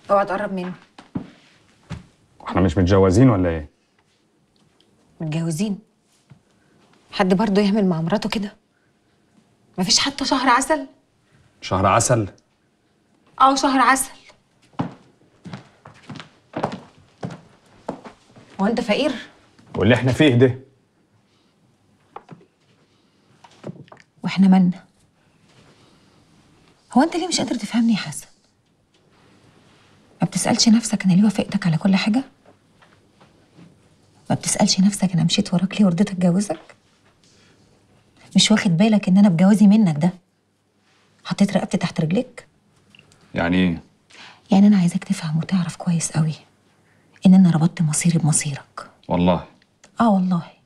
اوعى تقرب مني احنا مش متجوزين ولا ايه متجوزين حد برضه يعمل مع مراته كده مفيش حتى شهر عسل شهر عسل اه شهر عسل هو انت فقير واللي احنا فيه ده واحنا مالنا هو انت ليه مش قادر تفهمني يا حسن ما بتسألش نفسك انا ليه وافقتك على كل حاجة ما بتسألش نفسك انا مشيت وراك ليه ورضيت اتجوزك مش واخد بالك ان انا بجوازي منك ده حطيت رقبتي تحت رجليك يعني ايه يعني انا عايزاك تفهم وتعرف كويس قوي ان انا ربطت مصيري بمصيرك والله اه والله